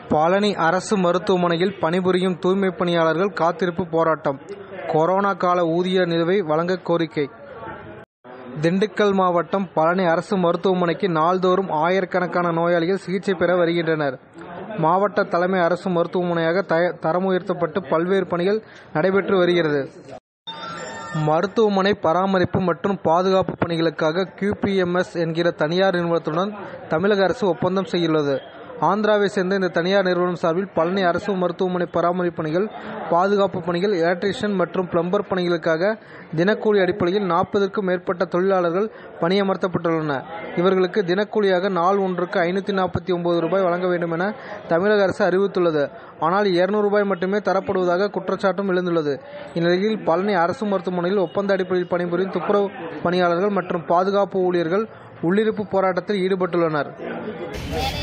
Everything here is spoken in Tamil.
பழனி அரசு மருத்துவமனையில் பணிபுரியும் தூய்மைப் பணியாளர்கள் காத்திருப்பு போராட்டம் கொரோனா கால ஊதிய நிலுவை வழங்க கோரிக்கை திண்டுக்கல் மாவட்டம் பழனி அரசு மருத்துவமனைக்கு நாள்தோறும் ஆயிரக்கணக்கான நோயாளிகள் சிகிச்சை பெற வருகின்றனர் மாவட்ட தலைமை அரசு மருத்துவமனையாக தய- தரம் உயர்த்தப்பட்டு பல்வேறு பணிகள் நடைபெற்று வருகிறது மருத்துவமனை பராமரிப்பு மற்றும் பாதுகாப்பு பணிகளுக்காக QPMS என்கிற தனியார் நிறுவனத்துடன் தமிழக அரசு ஒப்பந்தம் செய்துள்ளது ஆந்திராவை சேர்ந்த இந்த தனியார் நிறுவனம் சார்பில் பழனி அரசு மருத்துவமனை பராமரிப்பு பணிகள் பாதுகாப்பு பணிகள் எலக்ட்ரீஷியன் மற்றும் பிளம்பர் பணிகளுக்காக தினக்கூலி அடிப்படையில் நாற்பதுக்கும் மேற்பட்ட தொழிலாளர்கள் பணியமர்த்தப்பட்டுள்ளனர் இவர்களுக்கு தினக்கூலியாக நாள் ஒன்றுக்கு ஐநூற்றி நாற்பத்தி ஒன்பது ரூபாய் வழங்க வேண்டும் என தமிழக அரசு அறிவித்துள்ளது ஆனால் இருநூறு ரூபாய் மட்டுமே தரப்படுவதாக குற்றச்சாட்டும் எழுந்துள்ளது இந்நிலையில் பழனி அரசு மருத்துவமனையில் ஒப்பந்த அடிப்படையில் பணிபுரியும் துப்புரவு பணியாளர்கள் மற்றும் பாதுகாப்பு ஊழியர்கள் உள்ளிருப்பு போராட்டத்தில் ஈடுபட்டுள்ளனர் வேலை